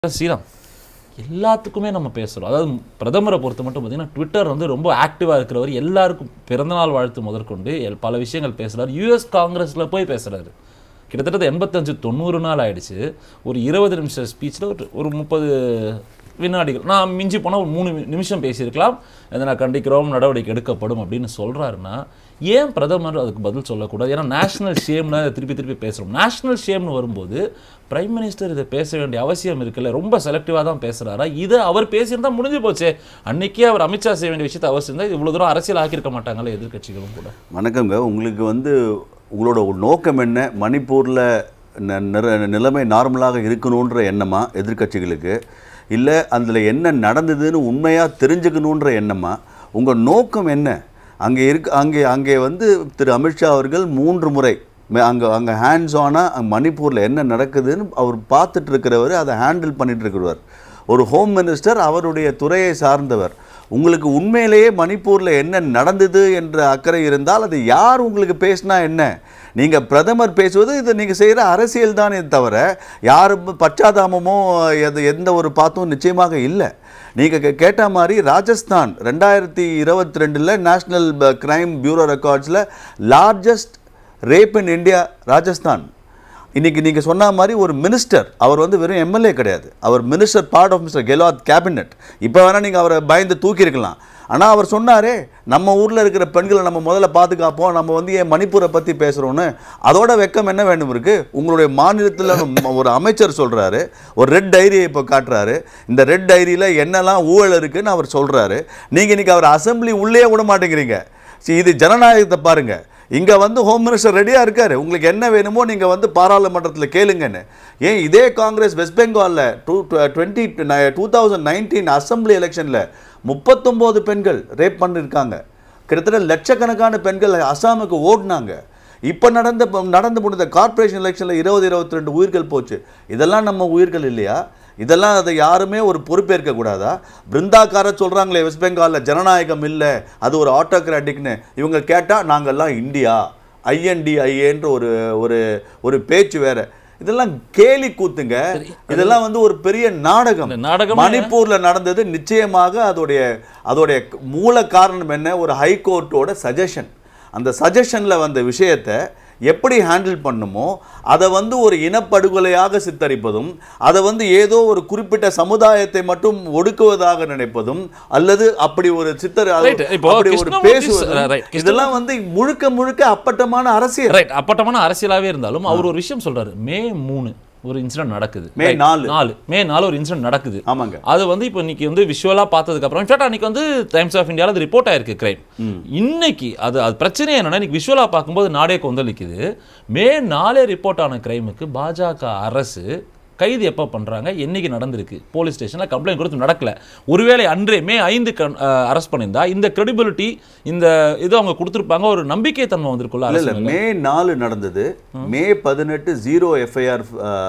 ஸ்ரீராம் எல்லாத்துக்குமே நம்ம பேசுகிறோம் அதாவது பிரதமரை பொறுத்த மட்டும் பார்த்தீங்கன்னா ட்விட்டர் வந்து ரொம்ப ஆக்டிவாக இருக்கிறவர் எல்லாருக்கும் பிறந்தநாள் வாழ்த்து முதற்கொண்டு எல்- பல விஷயங்கள் பேசுகிறார் யூஎஸ் காங்கிரஸில் போய் பேசுகிறாரு கிட்டத்தட்ட எண்பத்தஞ்சு தொண்ணூறு நாள் ஆயிடுச்சு ஒரு இருபது நிமிஷம் ஸ்பீச்சில் ஒரு ஒரு முப்பது வினாடிகள் நான் மிஞ்சி போனால் ஒரு மூணு நி- நிமிஷம் பேசியிருக்கலாம் இதை நான் கண்டிக்கிறோம் நடவடிக்கை எடுக்கப்படும் அப்படின்னு சொல்கிறாருன்னா ஏன் பிரதமர் அதுக்கு பதில் சொல்லக்கூடாது ஏன்னா நேஷனல் ஷேம்னு அதை திருப்பி திருப்பி பேசுகிறோம் நேஷனல் ஷேம்னு வரும்போது பிரைம் மினிஸ்டர் இதை பேச வேண்டிய அவசியம் இருக்குல்ல ரொம்ப செலக்டிவாக தான் பேசுகிறாரா இதை அவர் பேசியிருந்தா முடிஞ்சு போச்சே அன்னைக்கே அவர் அமித்ஷா செய்ய வேண்டிய விஷயத்தை அவர் செஞ்சால் இவ்வளோ தூரம் அரசியல் ஆக்கியிருக்க மாட்டாங்களே எதிர்க்கட்சிகளும் கூட வணக்கங்க உங்களுக்கு வந்து உங்களோட ஒரு நோக்கம் என்ன மணிப்பூரில் ந- நிற- நிலைமை நார்மலாக இருக்கணுன்ற எண்ணமா எதிர்க்கட்சிகளுக்கு இல்லை அதில் என்ன நடந்ததுன்னு உண்மையாக தெரிஞ்சுக்கணுன்ற எண்ணமா உங்கள் நோக்கம் என்ன அங்கே இருக்க அங்கே அங்கே வந்து திரு அமித்ஷா அவர்கள் மூன்று முறை அங்கே அங்கே ஹேண்ட்ஸ் ஆனாக மணிப்பூரில் என்ன நடக்குதுன்னு அவர் பார்த்துட்டு இருக்கிறவர் அதை ஹேண்டில் பண்ணிட்டு இருக்கிறவர் ஒரு ஹோம் மினிஸ்டர் அவருடைய துறையை சார்ந்தவர் உங்களுக்கு உண்மையிலேயே மணிப்பூரில் என்ன நடந்தது என்ற அக்கறை இருந்தால் அது யார் உங்களுக்கு பேசினா என்ன நீங்கள் பிரதமர் பேசுவது இது நீங்கள் செய்கிற அரசியல் தானே தவிர யாரும் பச்சாதாபமோ எது எந்த ஒரு பாத்தும் நிச்சயமாக இல்லை நீங்கள் கேட்ட மாதிரி ராஜஸ்தான் ரெண்டாயிரத்தி இருபத்தி ரெண்டில் நேஷ்னல் கிரைம் பியூரோ ரெக்கார்ட்ஸில் largest rape in India Rajasthan இன்னைக்கு நீங்கள் சொன்ன மாதிரி ஒரு மினிஸ்டர் அவர் வந்து வெறும் எம்எல்ஏ கிடையாது அவர் minister part of mister Gehlot cabinet இப்போ வேணால் நீங்கள் அவரை பயந்து தூக்கியிருக்கலாம் ஆனால் அவர் சொன்னாரே நம்ம ஊரில் இருக்கிற பெண்களை நம்ம முதல்ல பாதுகாப்போம் நம்ம வந்து ஏன் மணிப்பூரை பற்றி பேசுகிறோன்னு அதோட வெக்கம் என்ன வேண்டும் இருக்குது உங்களுடைய மாநிலத்தில் ஒரு அமைச்சர் சொல்கிறாரு ஒரு ரெட் டைரியை இப்போ காட்டுறாரு இந்த ரெட் டைரியில் என்னெல்லாம் ஊழல் இருக்குன்னு அவர் சொல்கிறாரு நீங்கள் இன்னைக்கு அவர் அசெம்பிளி உள்ளே விட மாட்டேங்கிறீங்க See, இது ஜனநாயகத்தை பாருங்க இங்க வந்து ஹோம் மினிஸ்டர் ரெடியா இருக்காரு உங்களுக்கு என்ன வேணுமோ நீங்க வந்து பாராளுமன்றத்தில் கேளுங்கன்னு ஏன் இதே காங்கிரஸ் வெஸ்ட் பெங்கால்ல two twenty two thousand nineteen assembly எலெக்ஷன்ல முப்பத்தொம்போது பெண்கள் ரேப் பண்ணியிருக்காங்க கிட்டத்தட்ட லட்சக்கணக்கான பெண்கள் அசாமுக்கு ஓடினாங்க இப்போ நடந்த நடந்து முடிந்த கார்ப்பரேஷன் எலெக்ஷனில் இருபது இருபத்தி ரெண்டு உயிர்கள் போச்சு இதெல்லாம் நம்ம உயிர்கள் இல்லையா இதெல்லாம் அதை யாருமே ஒரு பொறுப்பேற்க கூடாதா பிருந்தாக்கார சொல்கிறாங்களே வெஸ்ட் பெங்காலில் ஜனநாயகம் இல்லை அது ஒரு ஆட்டோகிராட்டிக்னு இவங்க கேட்டால் நாங்கள்லாம் இந்தியா ஐஎன்டிஐஏன்ற ஒரு ஒரு ஒரு பேச்சு வேற இதெல்லாம் கேலி கூத்துங்க இதெல்லாம் வந்து ஒரு பெரிய நாடகம் இந்த நாடகமே- மணிப்பூர்ல நடந்தது நிச்சயமாக அதோடைய அதோடைய மூல காரணம் என்ன ஒரு ஹைகோர்ட்டோட சஜஷன் அந்த சஜஷன்ல வந்த விஷயத்தை எப்படி ஹேண்டில் பண்ணுமோ அதை வந்து ஒரு இனப்படுகொலையாக சித்தரிப்பதும் அதை வந்து ஏதோ ஒரு குறிப்பிட்ட சமுதாயத்தை மட்டும் ஒடுக்குவதாக நினைப்பதும் அல்லது அப்படி ஒரு சித்தர் Right. இப்போ அப்படி ஒரு கிருஷ்ணமூர்த்தி பேசுவது sir, right. இதெல்லாம் வந்து முழுக்க முழுக்க அப்பட்டமான அரசியல் ரைட் அப்பட்டமான அரசியலாவே இருந்தாலும் அவர் ஒரு விஷயம் சொல்றாரு மே மூணு ஒரு இன்சிடென்ட் நடக்குது மே Right. நாலு. நாலு மே நாலு ஒரு இன்சிடென்ட் நடக்குது ஆமாங்க அது வந்து இப்போ இன்னைக்கு வந்து விஷுவலா பார்த்ததுக்கு அப்புறம் இன்ஃபேக்ட் அன்னைக்கு வந்து டைம்ஸ் ஆஃப் இந்தியாவில் அது ரிப்போர்ட் ஆயிருக்கு கிரைம் இன்னைக்கு அது அது பிரச்சனை என்னன்னா இன்னைக்கு விஷுவலா பார்க்கும்போது நாடே கொந்தளிக்குது மே நாளே ரிப்போர்ட் ஆன கிரைமுக்கு பாஜக அரசு கைது எப்போ பண்றாங்க என்னைக்கு நடந்திருக்கு போலீஸ் ஸ்டேஷன்ல கம்ப்ளைண்ட் கொடுத்து நடக்கல ஒருவேளை அன்றே மே ஐந்து அரெஸ்ட் பண்ணியிருந்தா இந்த கிரெடிபிலிட்டி இந்த இது அவங்க கொடுத்துருப்பாங்க ஒரு நம்பிக்கை தன்மை வந்திருக்குல்ல இல்ல அரசு இல்ல மேல. மே நாலு நடந்தது மே பதினெட்டு ஜீரோ எஃப்ஐஆர்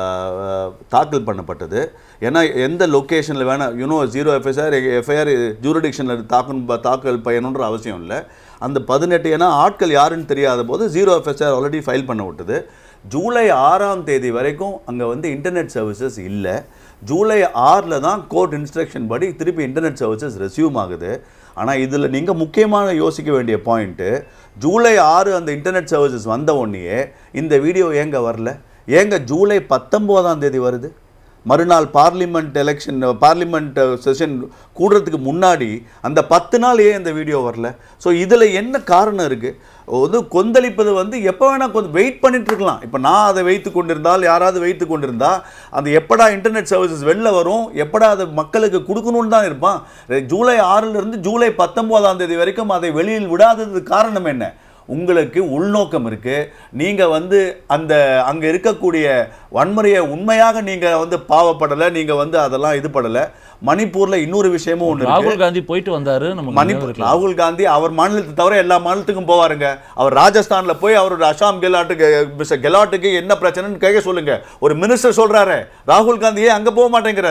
தாக்கல் பண்ணப்பட்டது ஏன்னா எந்த லொக்கேஷனில் வேணால் யூனோ ஜீரோ எஃப்ஐஆர் எஃப்ஐஆர் ஜூரிடிக்ஷனில் தாக்கல் தாக்கல் பயணுன்ற அவசியம் இல்லை அந்த பதினெட்டு ஏன்னா ஆட்கள் யாருன்னு தெரியாத போது ஜீரோ எஃப்ஐஆர் ஆல்ரெடி ஃபைல் பண்ண விட்டது ஜூலை ஆறாம் தேதி வரைக்கும் அங்கே வந்து இன்டர்நெட் சர்வீசஸ் இல்லை ஜூலை ஆறில் தான் கோர்ட் இன்ஸ்ட்ரக்ஷன் படி திருப்பி இன்டர்நெட் சர்வீசஸ் ரெஸ்யூம் ஆகுது ஆனால் இதில் நீங்கள் முக்கியமான யோசிக்க வேண்டிய பாயிண்ட்டு ஜூலை ஆறு அந்த இன்டர்நெட் சர்வீசஸ் வந்த உடனேயே இந்த வீடியோ ஏங்க வரல ஏங்க ஜூலை பத்தொம்போதாம் தேதி வருது மறுநாள் பார்லிமெண்ட் எலெக்ஷன் பார்லிமெண்ட் செஷன் கூடுறதுக்கு முன்னாடி அந்த பத்து நாள் ஏன் இந்த வீடியோ வரல ஸோ இதில் என்ன காரணம் இருக்குது வந்து கொந்தளிப்பது வந்து எப்போ வேணால் கொஞ்சம் வெயிட் பண்ணிட்டு இருக்கலாம் இப்போ நான் அதை வைத்து கொண்டிருந்தால் யாராவது வைத்து கொண்டிருந்தா அது எப்படா இன்டர்நெட் சர்வீசஸ் வெளில வரும் எப்படா அதை மக்களுக்கு கொடுக்கணும்னு தான் இருப்பான் ஜூலை ஆறுல இருந்து ஜூலை பத்தொம்போதாம் தேதி வரைக்கும் அதை வெளியில் விடாததுக்கு காரணம் என்ன உங்களுக்கு உள்நோக்கம் இருக்கு நீங்க வந்து அந்த அங்க இருக்கக்கூடிய வன்முறையை உண்மையாக நீங்க வந்து பாவப்படலை நீங்க வந்து அதெல்லாம் இது படலை மணிப்பூர்ல இன்னொரு விஷயமும் ஒன்று இருக்கு ராகுல் காந்தி போயிட்டு வந்தாரு நமக்கு மணிப்பூர் நினைவு இருக்கலாம். ராகுல் காந்தி அவர் மாநிலத்தை தவிர எல்லா மாநிலத்துக்கும் போவாருங்க அவர் ராஜஸ்தான்ல போய் அவரோட அசாம் கெலாட்டுக்கு மிஸ்டர் கெலாட்டுக்கு என்ன பிரச்சனைன்னு கேட்க சொல்லுங்க ஒரு மினிஸ்டர் சொல்றாரு ராகுல் காந்தி ஏன் அங்க போக மாட்டேங்கிறாரு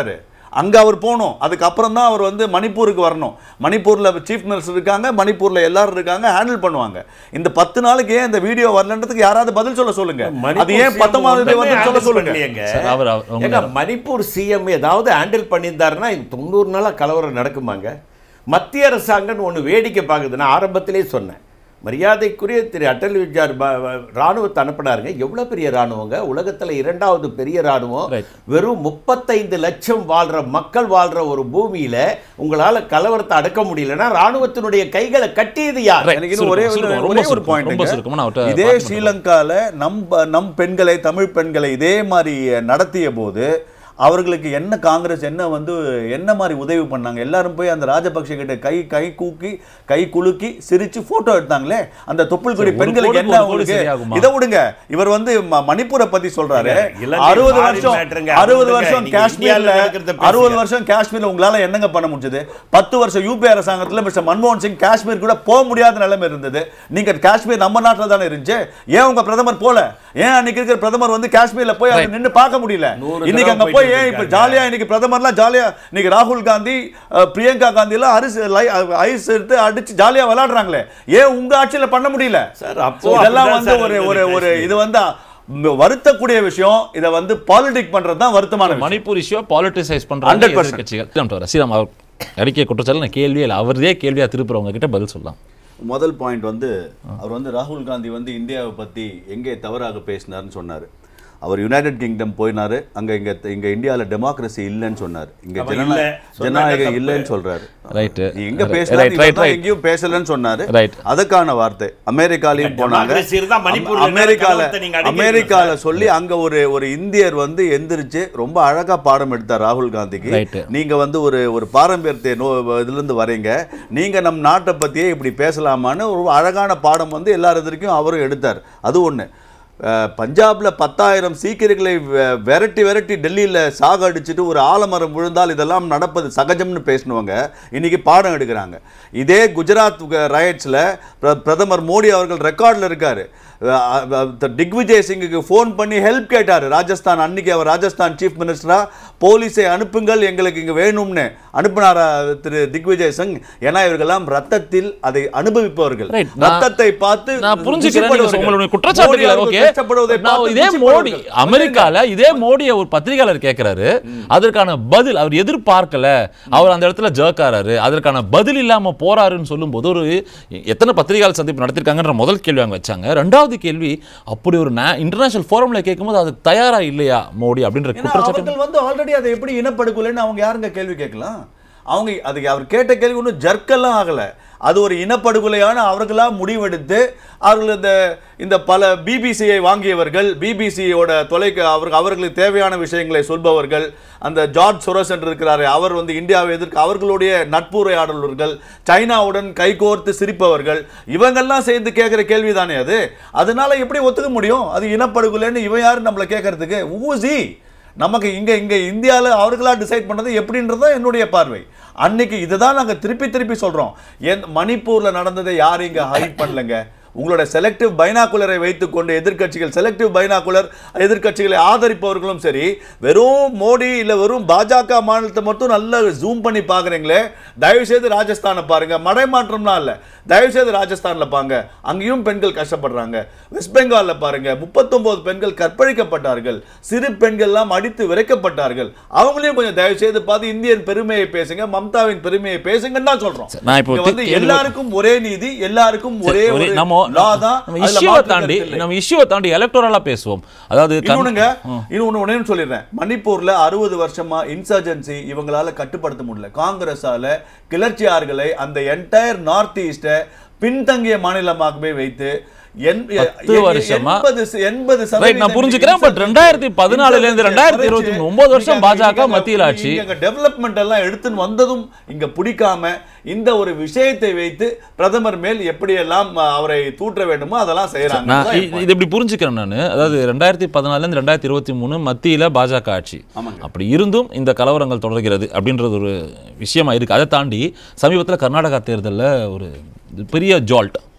அங்க அவர் போகணும் அதுக்கப்புறம் தான் அவர் வந்து மணிப்பூருக்கு வரணும் மணிப்பூர்ல சீஃப் மினிஸ்டர் இருக்காங்க மணிப்பூர்ல எல்லாரும் இருக்காங்க ஹேண்டில் பண்ணுவாங்க இந்த பத்து நாளைக்கு ஏன் இந்த வீடியோ வரலன்றதுக்கு யாராவது பதில் சொல்ல சொல்லுங்க அது ஏன் பத்தொன்பதாம் தேதி வந்து சொல்ல சொல்லுங்க சார், அவர் அவர் உங்க ஏங்க, மணிப்பூர் சிஎம் ஏதாவது ஹேண்டில் பண்ணியிருந்தாருன்னா இது தொண்ணூறு நாளா கலவரம் நடக்குமாங்க மத்திய அரசாங்கம் ஒன்று வேடிக்கை பார்க்குது நான் ஆரம்பத்திலே சொன்னேன் மரியாதைக்குரிய திரு அட்டல் விஜார் ராணுவத்தை அனுப்பினாருங்க எவ்வளோ பெரிய ராணுவங்க உலகத்தில் இரண்டாவது பெரிய ராணுவம் Right. வெறும் முப்பத்தைந்து லட்சம் வாழ்ற மக்கள் வாழ்ற ஒரு பூமியில உங்களால கலவரத்தை அடக்க முடியலன்னா ராணுவத்தினுடைய கைகளை கட்டியது யார் Right. எனக்கு இன்னும் ஒரே ஒரு- சுருக்கம், ரொம்ப ஒரே ஒரு சுருக்கம், ரொம்ப பாயிண்ட் சுருக்கமா நான் அவர்ட்ட இதே பார்த்து ஸ்ரீலங்கால நம் நம் பெண்களை தமிழ் பெண்களை இதே மாதிரி நடத்திய போது அவர்களுக்கு என்ன காங்கிரஸ் என்ன வந்து என்ன மாதிரி உதவி பண்ணாங்க எல்லாரும் போய் அந்த ராஜபக்ஷ கிட்ட கை கை கூக்கி கை குலுக்கி சிரிச்சு போட்டோ எடுத்தாங்களே அந்த தொப்புள் கொடி ஒரு பெண்களுக்கு கோடி, என்ன ஒரு கோடி அவங்களுக்கு சரியாகுமா? இதை விடுங்க இவர் வந்து ம- மணிப்பூரை பத்தி சொல்றாரு இலங்கை அறுபது foreign வருஷம் matterங்க. அறுபது விடுங்க. வருஷம் நீங்க காஷ்மீர்ல இந்தியால நடக்கிறத பேசுங்க. அறுபது வருஷம் காஷ்மீர்ல உங்களால என்னங்க பண்ண முடிஞ்சது பத்து வருஷம் யூபி அரசாங்கத்துல மிஸ்டர் மன்மோகன் சிங் காஷ்மீர் கூட போக முடியாத நிலைமை இருந்தது நீங்க காஷ்மீர் நம்ம நாட்டுல தானே இருந்துச்சு ஏன் உங்க பிரதமர் போல ஏன் அன்னைக்கு இருக்கிற பிரதமர் வந்து காஷ்மீர்ல போய் அங்க நின்னு பார்க்க முடியல நூறு இன்னைக்கு தடவை அங்க போய் போயிட்டு ஏன் இப்ப இருக்காங்க. ஜாலியா இன்னைக்கு பிரதமர்லாம் ஜாலியா இன்னைக்கு ராகுல் காந்தி அஹ், பிரியங்கா காந்தி எல்லாம் அரிசி லை- ஐஸ் எடுத்து அடிச்சு ஜாலியா விளையாடுறாங்களே ஏன் உங்க ஆட்சியில பண்ண முடியல சார், அப்போ So, இதெல்லாம் அப்படிதான் வந்து சார் ஒரு இருந்தது ஒரு ஒரு காஷ்மீர். இது வந்து ம், வருத்தக்கூடிய விஷயம் இதை வந்து பாலிடிக் பண்றது தான் வருத்தமான விஷயம் மணிப்பூர் இஷ்யூ பாலிட்டிசைஸ் பண்றாங்க 100%. எதிர்க்கட்சிகள் ரசீரம் அவர் அறிக்கை குற்றச்சாட்டு நான் கேள்வியே இல்லை அவரே கேள்வியா திருப்புறவங்க கிட்ட பதில் சொல்லலாம் முதல் பாயிண்ட் வந்து அவர் வந்து ராகுல் காந்தி வந்து இந்தியாவை பத்தி எங்கே தவறாக பேசினார்னு சொன்னாரு அவர் யுனைடெட் கிங்டம் போயினாரு அங்க இங்க இங்க இந்தியால டெமோக்ரஸி இல்லைன்னு சொன்னார் இங்க அப்ப ஜனநா- இல்ல. சொன்னா ஜனநாயகம் தப்பு. இல்லைன்னு சொல்றாரு Right. நீ எங்க Right, பேசினாரு right, right, right. எங்கேயும் பேசலன்னு சொன்னாரு Right. அதுக்கான வார்த்தை அமெரிக்காலையும் போனாங்க democracy இருந்தா மணிப்பூர்ல அம்- அமெரிக்கால கலவரத்தை நீங்க அடக்கிடுவீங்க அமெரிக்கால சொல்லி அங்க ஒரு ஒரு இந்தியர் வந்து எந்திரிச்சு ரொம்ப அழகா பாடம் எடுத்தார் ராகுல் காந்திக்கு Right. நீங்க வந்து ஒரு ஒரு பாரம்பரியத்தை நோ இதுல இருந்து வரீங்க நீங்க நம் நாட்டை பத்தியே இப்படி பேசலாமான்னு ஒரு அழகான பாடம் வந்து எல்லார் எதிர்க்கும் அவரும் எடுத்தார் அது ஒண்ணு அஹ், பஞ்சாப்ல பத்தாயிரம் சீக்கியர்களை வெ- விரட்டி விரட்டி டெல்லியில சாக அடிச்சுட்டு ஒரு ஆலமரம் விழுந்தால் இதெல்லாம் நடப்பது சகஜம்னு பேசினவங்க இன்னைக்கு பாடம் எடுக்கிறாங்க இதே குஜராத் ரயட்ஸ்ல பிரதமர் மோடி அவர்கள் ரெக்கார்ட்ல இருக்காரு அஹ், அஹ், த- திக்விஜய் சிங்குக்கு ஃபோன் பண்ணி ஹெல்ப் கேட்டாரு ராஜஸ்தான் அன்னைக்கு அவர் ராஜஸ்தான் சீஃப் மினிஸ்டரா போலீஸை அனுப்புங்கள் எங்களுக்கு இங்க வேணும்னு அனுப்பினாரா திரு திக்விஜய் சிங் ஏன்னா இவர்களெல்லாம் ரத்தத்தில் அதை அனுபவிப்பவர்கள் Right. நான்- ரத்தத்தை பார்த்து நான் புரிஞ்சுக்கிறேன் நீங்க ருசிப்படுவர்கள். உங்களுடைய மோடி குற்றச்சாட்டுகளை அவர்கள் ஓகே கஷ்டப்படுவதை நான் பார்த்து இதே மோடி ருசிப்படுவர்கள். அமெரிக்கால இதே மோடியை ஒரு பத்திரிகையாளர் கேட்கிறாரு அதற்கான பதில் அவர் எதிர்பார்க்கல அவர் அந்த இடத்துல ஜர்க்காராரு அதற்கான பதில் இல்லாம போறாருன்னு சொல்லும்போது ஒரு எத்தனை பத்திரிகையாளர் சந்திப்பு நடத்திருக்காங்கன்ற முதல் கேள்வி அவங்க வச்சாங்க ரெண்டாவது கேள்வி அப்படி ஒரு இன்டர்நேஷனல் ஃபோரம்ல கேட்கும்போது அது தயாரா இல்லையா மோடி அப்படின்ற ஏன்னா குற்றச்சாட்டு அவர்கள் வந்து ஆல்ரெடி அதை எப்படி இனப்படுகொலைன்னு அவங்க யாருங்க கேள்வி கேட்கலாம் அவங்க அதுக்கு அவர் கேட்ட கேள்வி ஒன்றும் ஜர்க்கெல்லாம் ஆகல அது ஒரு இனப்படுகொலையான அவர்களா முடிவெடுத்து அவர்கள் இந்த இந்த பல பிபிசியை வாங்கியவர்கள் பிபிசியோட தொலைக்க அவர்கள் அவர்களுக்கு தேவையான விஷயங்களை சொல்பவர்கள் அந்த ஜார்ஜ் சொரஸ் என்று இருக்கிறாரு அவர் வந்து இந்தியாவை எதிர்க்க அவர்களுடைய நட்புரையாடல்கள் சைனாவுடன் கைகோர்த்து சிரிப்பவர்கள் இவங்கெல்லாம் சேர்ந்து கேட்குற கேள்வி தானே அது அதனால எப்படி ஒத்துக்க முடியும் அது இனப்படுகொலைன்னு இவன் யாரு நம்மளை கேட்கறதுக்கு ஊசி நமக்கு இங்க இங்க இந்தியால அவர்களா டிசைட் பண்ணது எப்படின்றது தான் என்னுடைய பார்வை அன்னைக்கு இதுதான் நாங்க திருப்பி திருப்பி சொல்றோம் என் மணிப்பூர்ல நடந்ததை யாரும் இங்க ஹைட் பண்ணலங்க உங்களோட செலக்டிவ் பைனாகுலரை வைத்துக்கொண்டு எதிர்க்கட்சிகள் செலக்டிவ் பைனாகுலர் எதிர்க்கட்சிகளை ஆதரிப்பவர்களும் சரி வெறும் மோடி இல்ல வெறும் பாஜக மாநிலத்தை மட்டும் நல்லா ஜூம் பண்ணி பாக்குறீங்களே தயவு செய்து ராஜஸ்தானை பாருங்க மடைமாற்றம்லாம் இல்ல தயவு செய்து ராஜஸ்தான்ல பாங்க அங்கேயும் பெண்கள் கஷ்டப்படுறாங்க வெஸ்ட் பெங்கால்ல பாருங்க முப்பத்தொன்பது பெண்கள் கற்பழிக்கப்பட்டார்கள் சிறு பெண்கள்லாம் அடித்து விரைக்கப்பட்டார்கள் அவங்களையும் கொஞ்சம் தயவு செய்து பார்த்து இந்தியன் பெருமையை பேசுங்க மம்தாவின் பெருமையை பேசுங்கன்னு தான் சொல்றோம் நான் இப்போ இங்க வந்து கேள்வி- எல்லாருக்கும் ஒரே நீதி எல்லாருக்கும் ஒரே ஒரே ஒரு நம்ம law தான் நம்ம அதுல இஷ்யூவை மாற்று தாண்டி கருத்து இல்லை. நம்ம இஷ்யூவை தாண்டி எலக்டோரலா பேசுவோம் அதாவது கண்- இன்னொன்னுங்க இன்னொன்னு ஒண்ணே சொல்லிடுறேன் மணிப்பூர்ல அறுபது வருஷமா இன்சர்ஜென்சி இவங்களால கட்டுப்படுத்த முடியல காங்கிரஸால கிளர்ச்சியார்களை அந்த என்டையர் நார்த் ஈஸ்ட பின்தங்கிய மாநிலமாகவே வைத்து என்- பத்து எ- வருஷமா? எண்பது ச- எண்பது ரைட் நான் சதவீதம் புரிஞ்சுக்கிறேன் பட் insurgency- ரெண்டாயிரத்தி பதினாலுல இருந்து insurgency ரெண்டாயிரத்தி இருபத்தி குறைச்சு, ஒன்பது வருஷம் நீங்க- பாஜக நீங்க- மத்தியில் ஆட்சி நீங்க டெவலப்மெண்ட் எல்லாம் எடுத்துன்னு வந்ததும் இங்க பிடிக்காம இந்த ஒரு விஷயத்தை வைத்து பிரதமர் மேல் எப்படி எல்லாம் அவரை தூற்ற வேண்டுமோ அதெல்லாம் செய்யறாங்க நான் அதுதான் இ- என் point. இது இப்படி புரிஞ்சுக்கிறேன் நான் அதாவது ரெண்டாயிரத்தி பதினாலுல இருந்து ரெண்டாயிரத்தி இருபத்தி மூணு மத்தியில பாஜக ஆட்சி ஆமாங்க. அப்படி இருந்தும் இந்த கலவரங்கள் தொடர்கிறது அப்படின்றது ஒரு விஷயமா இருக்கு அதை தாண்டி சமீபத்துல கர்நாடகா தேர்தல்ல ஒரு பெரிய ஜால்ட்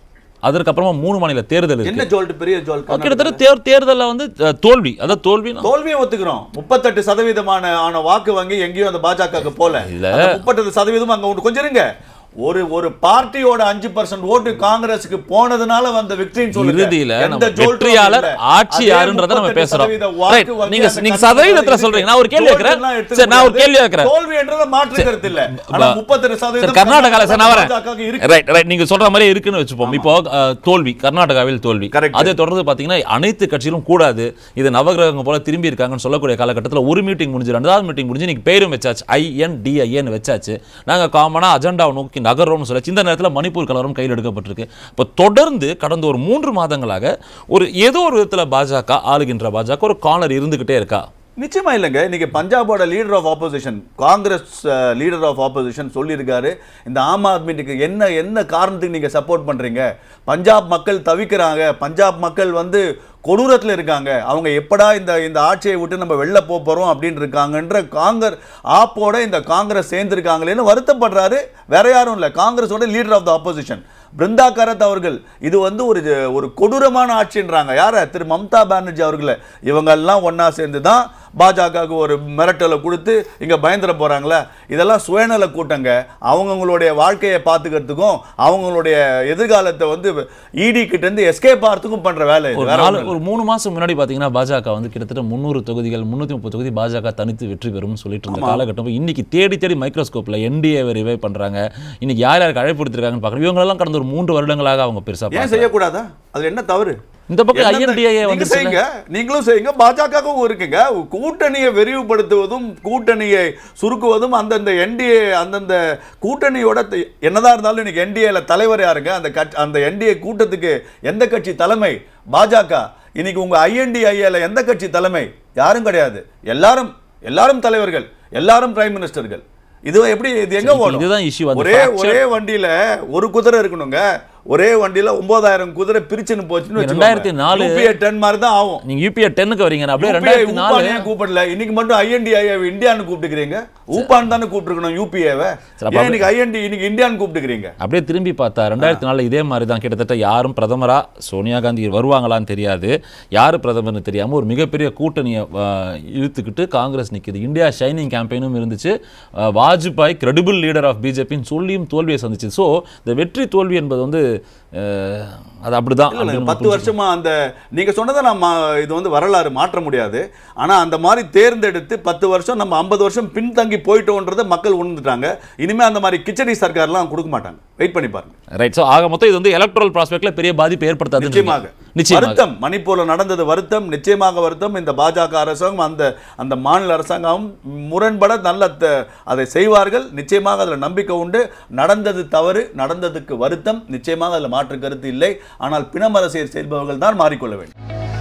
அதற்கப்புறமா மூணு மாநில தேர்தல் இருக்கு என்ன ஜோல்ட் பெரிய ஜோல்ட் கிட்டத்தட்ட தேர் தேர்தலில் வந்து அஹ், தோல்வி அதாவது தோல்வி தோல்வியை ஒத்துக்கிறோம் முப்பத்தெட்டு சதவீதமான ஆன வாக்கு வங்கி எங்கேயும் அந்த பாஜகவுக்கு போல இல்ல. முப்பத்தெட்டு சதவீதம் அங்க உண்டு கொஞ்சம் இருங்க ஒரு ஒரு பார்ட்டியோட அஞ்சு பர்சன்ட் ஓட்டு காங்கிரஸுக்கு போனதுனால வந்த விக்டரின்னு சொல்லுங்க இறுதியில எந்த நம்ம ஜோல்ட்டும் வெற்றியாளர் இல்ல. ஆட்சி அதே யாருன்றதை நம்ம 38 பேசுறோம் சதவீத வாக்கு Right. வங்கி நீங்க அந்த நீங்க கட்சிக்கு சதவீதத்துல இருக்கு. சொல்றீங்க நான் ஒரு கேள்வி ஜோல்ட் கேட்கிறேன் எல்லாம் எடுத்துக்க சரி நான் ஒரு முடியாது. கேள்வி கேட்கிறேன் தோல்வின்றது மாற்று கருத்து இல்ல ஆனா ப- 38 சரி சதவீதம் கர்நாடகால சார் நான் வரேன் பாஜகவுக்கு இருக்கு ரைட் ரைட் நீங்க சொல்ற மாதிரி இருக்குன்னு வச்சுப்போம் இப்போ அஹ், தோல்வி கர்நாடகாவில் தோல்வி Correct. அதை தொடர்ந்து பாத்தீங்கன்னா அனைத்து கட்சிகளும் கூடாது இது நவகிரகங்க போல திரும்பி இருக்காங்கன்னு சொல்லக்கூடிய காலகட்டத்தில் ஒரு மீட்டிங் முடிஞ்சு ரெண்டாவது மீட்டிங் முடிஞ்சு இன்னைக்கு பேரும் வச்சாச்சு ஐஎன்டிஐஏன்னு வச்சாச்சு நாங்க காமனா அஜெண்டாவை நோக்கி நகர்றோம்னு சொல்லி இந்த நேரத்தில் மணிப்பூர் கலவரம் கையில் எடுக்கப்பட்டிருக்கு இப்போ தொடர்ந்து கடந்த ஒரு மூன்று மாதங்களாக ஒரு ஏதோ ஒரு விதத்துல பாஜக ஆளுகின்ற பாஜக ஒரு கார்னர் இருந்துகிட்டே இருக்கா நிச்சயமா இல்லைங்க இன்னைக்கு பஞ்சாபோட leader of opposition Congress leader of opposition சொல்லியிருக்காரு இந்த ஆம் ஆத்மிக்கு என்ன என்ன காரணத்துக்கு நீங்க சப்போர்ட் பண்றீங்க பஞ்சாப் மக்கள் தவிக்கிறாங்க பஞ்சாப் மக்கள் வந்து கொடூரத்தில் இருக்காங்க அவங்க எப்படா இந்த இந்த ஆட்சியை விட்டு நம்ம வெளில போக போறோம் அப்படின்னு இருக்காங்கன்ற காங்கர் ஆப்போட இந்த காங்கிரஸ் சேர்ந்திருக்காங்களேன்னு வருத்தப்படுறாரு வேற யாரும் இல்லை காங்கிரஸோட leader of the opposition Brinda Karat அவர்கள் இது வந்து ஒரு ஒரு கொடூரமான ஆட்சின்றாங்க யார திரு மம்தா பானர்ஜி அவர்களை இவங்கெல்லாம் ஒண்ணா சேர்ந்து தான் பாஜகவுக்கு ஒரு மிரட்டலை கொடுத்து இங்க பயந்துட போறாங்களே இதெல்லாம் சுயநல கூட்டங்க அவங்கவுங்களுடைய வாழ்க்கையை பார்த்துக்கிறதுக்கும் அவங்களுடைய எதிர்காலத்தை வந்து இடி கிட்ட இருந்து எஸ்கேப் ஆகிறதுக்கும் பண்ற வேலை இது. ஒரு வேற நாலு ஒண்ணும் இல்ல. ஒரு மூணு மாசம் முன்னாடி பாத்தீங்கன்னா பாஜக வந்து கிட்டத்தட்ட முந்நூறு தொகுதிகள் முந்நூற்றி முப்பது தொகுதி பாஜக தனித்து வெற்றி பெறும்னு சொல்லிட்டு இருந்த காலகட்டம் இன்னைக்கு தேடி தேடி மைக்ரோஸ்கோப்ல என்டிஏவை ரிவைவ் பண்றாங்க இன்னைக்கு யார் யாருக்கு அழைப்பு கொடுத்துருக்காங்கன்னு பார்க்குறோம் இவங்களெல்லாம் கடந்த ஒரு மூன்று வருடங்களாக அவங்க பெருசா ஏன் பார்க்கல. செய்யக்கூடாதா அது என்ன தவறு இந்த பக்கம் என்னென்ன- ஐஎன்டிஏ நீங்க வந்து செய்யுங்க நீங்களும் செய்யுங்க பாஜகவும் இருக்குங்க கூட்டணியை விரிவுபடுத்துவதும் கூட்டணியை சுருக்குவதும் அந்தந்த என்டிஏ அந்தந்த கூட்டணியோட த- என்னதான் இருந்தாலும் இன்னைக்கு என்டிஏல தலைவர் யாருங்க அந்த கட்சி அந்த என்டிஏ கூட்டத்துக்கு எந்த கட்சி தலைமை பாஜக இன்னைக்கு உங்க ஐஎன்டிஐஏல எந்த கட்சி தலைமை யாரும் கிடையாது எல்லாரும் எல்லாரும் தலைவர்கள் எல்லாரும் பிரைம் மினிஸ்டர்கள் இது எப்படி இது எங்க இப்ப ஓடும் இதுதான் issue, அந்த ஒரே fracture- ஒரே வண்டியில ஒரு குதிரை இருக்கணுங்க ஒரே வண்டியில ஒன்பதாயிரம் குதிரை பிரிச்சுன்னு போச்சுன்னு ரெண்டாயிரத்தி நாலு- யூபிஏ டென் மாதிரி தான் ஆகும் நீங்க யூபிஏ டென்னுக்கு வரீங்க நான் அப்படியே UPI ரெண்டாயிரத்தி நாலு ஊப்பான் ஏன் கூப்பிடல இன்னைக்கு மட்டும் ஐஎன்டி இந்தியான்னு கூப்பிட்டுக்கிறீங்க ஊப்பான் தானே கூப்பிட்டுருக்கணும் யூபிஏவை சரி, அப்ப ஏன் இன்னைக்கு ஐஎன்டி இன்னைக்கு இந்தியான்னு கூப்பிட்டுக்கிறீங்க அப்படியே திரும்பி பார்த்தா ரெண்டாயிரத்தி நாலில் இதே மாதிரி தான் கிட்டத்தட்ட யாரும் பிரதமரா சோனியா காந்தி வருவாங்களான்னு தெரியாது யார் பிரதமர்னு தெரியாம ஒரு மிகப்பெரிய கூட்டணியை ஆ, இழுத்துக்கிட்டு காங்கிரஸ் நிக்குது இந்தியா ஷைனிங் கேம்பெயினும் இருந்துச்சு ஆ, வாஜ்பாய் கிரெடிபிள் லீடர் ஆஃப் பிஜேபின்னு சொல்லியும் தோல்வியை சந்திச்சு ஸோ இந்த வெற்றி தோல்வி என்பது வந்து அஹ், அது அப்படிதான் இல்ல, இல்ல, அப்படின்னு பத்து வருஷமா அந்த நீங்க சொன்னதை நம்ம இது வந்து வரலாறு மாற்ற முடியாது ஆனா அந்த மாதிரி தேர்ந்தெடுத்து பத்து வருஷம் நம்ம ஐம்பது வருஷம் பின்தங்கி போயிட்டோன்றதை மக்கள் உணர்ந்துட்டாங்க இனிமே அந்த மாதிரி கிச்சடி சர்க்கார்லாம் கொடுக்க மாட்டாங்க வெயிட் பண்ணி பாருங்க ரைட் ஸோ ஆக மொத்தம் இது வந்து எலக்ட்ரல் ப்ராஸ்பெக்ட்ல பெரிய பாதிப்பு ஏற்படுத்தாது நிச்சயமாக நிச்சயமாக வருத்தம் மணிப்பூர்ல நடந்தது வருத்தம் நிச்சயமாக வருத்தம் இந்த பாஜக அரசாங்கம் அந்த அந்த மாநில அரசாங்கம் முரண்பட நல்ல த- அதை செய்வார்கள் நிச்சயமாக அதுல நம்பிக்கை உண்டு நடந்தது தவறு நடந்ததுக்கு வருத்தம் நிச்சயமாக அதுல மாற்று கருத்து இல்லை ஆனால் பிணமரசியல் செய்பவர்கள் தான் மாறிக்கொள்ள வேண்டும்